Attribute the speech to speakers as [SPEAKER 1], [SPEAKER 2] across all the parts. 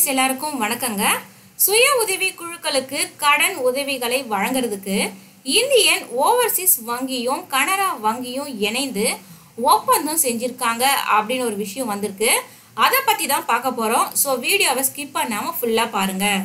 [SPEAKER 1] viewers எல்லாருக்கும் வணக்கங்க சுய உதவி குழுக்களுக்கு கடன் உதவிகளை வழங்குறதுக்கு இந்தியன் ஓவர்சீஸ் வங்கியும் கனரா வங்கியும் இணைந்து ஒப்பந்தம் செஞ்சிருக்காங்க அப்படின்னு ஒரு விஷயம் வந்திருக்கு அதை பற்றி தான் பார்க்க போகிறோம் ஸோ வீடியோவை ஸ்கிப் பண்ணாமல் ஃபுல்லாக பாருங்கள்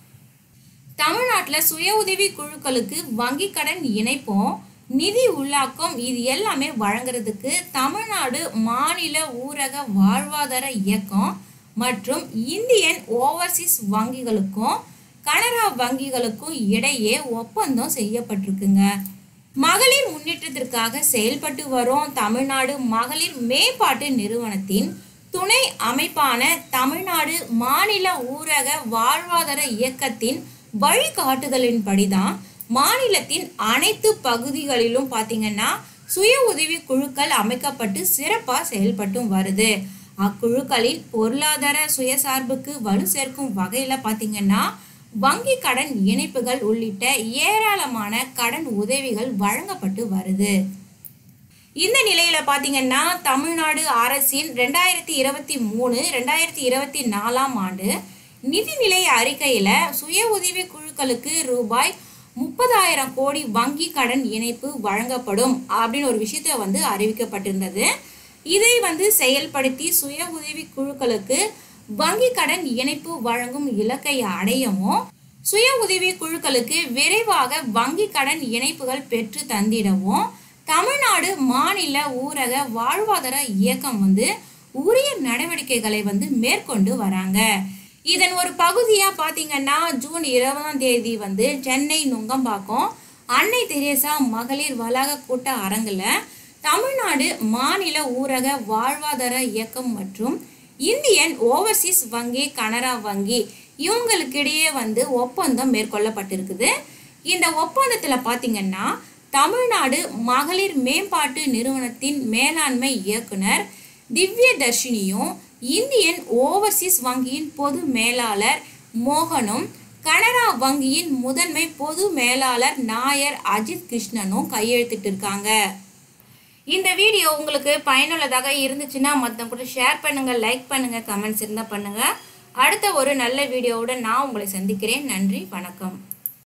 [SPEAKER 1] தமிழ்நாட்டில் சுய உதவி குழுக்களுக்கு வங்கி கடன் இணைப்பும் நிதி உள்ளாக்கம் இது எல்லாமே வழங்குறதுக்கு தமிழ்நாடு மாநில ஊரக வாழ்வாதார இயக்கம் மற்றும் இந்தியன் ஓவர்சீஸ் வங்கிகளுக்கும் கனரா வங்கிகளுக்கும் இடையே ஒப்பந்தம் செய்யப்பட்டிருக்குங்க மகளிர் முன்னேற்றத்திற்காக செயல்பட்டு வரும் தமிழ்நாடு மகளிர் மேம்பாட்டு நிறுவனத்தின் துணை அமைப்பான தமிழ்நாடு மாநில ஊரக வாழ்வாதார இயக்கத்தின் வழிகாட்டுதலின்படிதான் மாநிலத்தின் அனைத்து பகுதிகளிலும் பார்த்தீங்கன்னா சுய உதவி குழுக்கள் அமைக்கப்பட்டு சிறப்பாக செயல்பட்டும் வருது அக்குழுக்களின் பொருளாதார சுயசார்புக்கு வலு சேர்க்கும் வகையில் பார்த்தீங்கன்னா வங்கி கடன் இணைப்புகள் உள்ளிட்ட ஏராளமான கடன் உதவிகள் வழங்கப்பட்டு வருது இந்த நிலையில பாத்தீங்கன்னா தமிழ்நாடு அரசின் ரெண்டாயிரத்தி இருபத்தி மூணு ரெண்டாயிரத்தி இருபத்தி நாலாம் ஆண்டு நிதிநிலை அறிக்கையில சுய உதவி குழுக்களுக்கு ரூபாய் முப்பதாயிரம் கோடி வங்கி கடன் இணைப்பு வழங்கப்படும் அப்படின்னு ஒரு விஷயத்த வந்து அறிவிக்கப்பட்டிருந்தது இதை வந்து செயல்படுத்தி சுய உதவி குழுக்களுக்கு வங்கி கடன் இணைப்பு வழங்கும் இலக்கை அடையவும் சுய உதவி குழுக்களுக்கு விரைவாக வங்கி கடன் இணைப்புகள் பெற்று தந்திடவும் தமிழ்நாடு மாநில ஊரக வாழ்வாதார இயக்கம் வந்து உரிய நடவடிக்கைகளை வந்து மேற்கொண்டு வராங்க இதன் ஒரு பகுதியா பாத்தீங்கன்னா ஜூன் இருபதாம் தேதி வந்து சென்னை நுங்கம்பாக்கம் அன்னை தெரேசா மகளிர் வளாக கூட்ட அரங்குல தமிழ்நாடு மாநில ஊரக வாழ்வாதார இயக்கம் மற்றும் இந்தியன் ஓவர்சீஸ் வங்கி கனரா வங்கி இவங்களுக்கிடையே வந்து ஒப்பந்தம் மேற்கொள்ளப்பட்டிருக்குது இந்த ஒப்பந்தத்தில் பார்த்தீங்கன்னா தமிழ்நாடு மகளிர் மேம்பாட்டு நிறுவனத்தின் மேலாண்மை இயக்குனர் திவ்ய தர்ஷினியும் இந்தியன் ஓவர்சீஸ் வங்கியின் பொது மேலாளர் மோகனும் கனரா வங்கியின் முதன்மை பொது மேலாளர் நாயர் அஜித் கிருஷ்ணனும் கையெழுத்திட்டு இருக்காங்க இந்த வீடியோ உங்களுக்கு பயனுள்ளதாக இருந்துச்சுன்னா மற்றவங்க கூட ஷேர் பண்ணுங்க லைக் பண்ணுங்க கமெண்ட்ஸ் இருந்தால் பண்ணுங்க அடுத்த ஒரு நல்ல வீடியோவுடன் நான் உங்களை சந்திக்கிறேன் நன்றி வணக்கம்